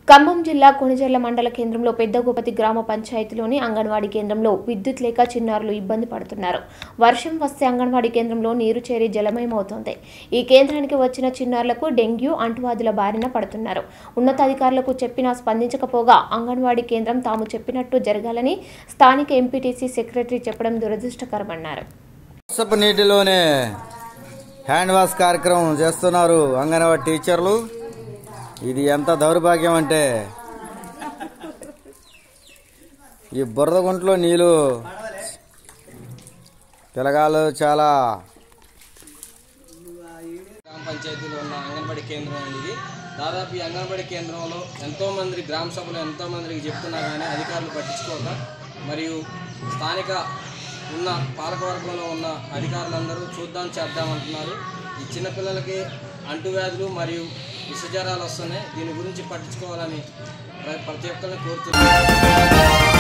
ఖమ్మం జిల్లా కొణిజర్ల మండల కేంద్రంలో పెద్దగోపతి గ్రామ పంచాయతీలోని అంగన్వాడీ కేంద్రంలో విద్యుత్ లేక చిన్నారులు ఇబ్బంది పడుతున్నారు వర్షం వస్తే అంగన్వాడీ కేంద్రంలో నీరు చేరి జలమయమవుతోంది ఈ కేంద్రానికి వచ్చిన చిన్నారులకు డెంగ్యూ అంటువ్యాధుల బారిన పడుతున్నారు ఉన్నతాధికారులకు చెప్పినా స్పందించకపోగా అంగన్వాడీ కేంద్రం తాము చెప్పినట్టు జరగాలని స్థానిక ఎంపీటీసీ సెక్రటరీ చెప్పడం దురదృష్టకరమన్నారు వర్షపు నీటిలోనే హ్యాండ్ వాష్ కార్యక్రమం చేస్తున్నారు అంగన్వాడీ టీచర్లు ఇది ఎంత దౌర్భాగ్యం అంటే ఈ బురద గుంట్లో నీళ్ళు పిల్లగాళ్ళు చాలా గ్రామ పంచాయతీలో ఉన్న అంగన్వాడీ కేంద్రం అండి ఇది దాదాపు ఈ అంగన్వాడీ కేంద్రంలో ఎంతో మంది గ్రామ సభలు ఎంతో మందికి చెప్తున్నా కానీ అధికారులు పట్టించుకోక మరియు స్థానిక ఉన్న పాలకవర్గంలో ఉన్న అధికారులందరూ చూద్దాం చేద్దాం అంటున్నారు ఈ చిన్నపిల్లలకి అంటువ్యాధులు మరియు విషజ్వరాలు వస్తున్నాయి దీని గురించి పట్టించుకోవాలని ప్ర- ప్రతి ఒక్కరిని కోరుతున్నాను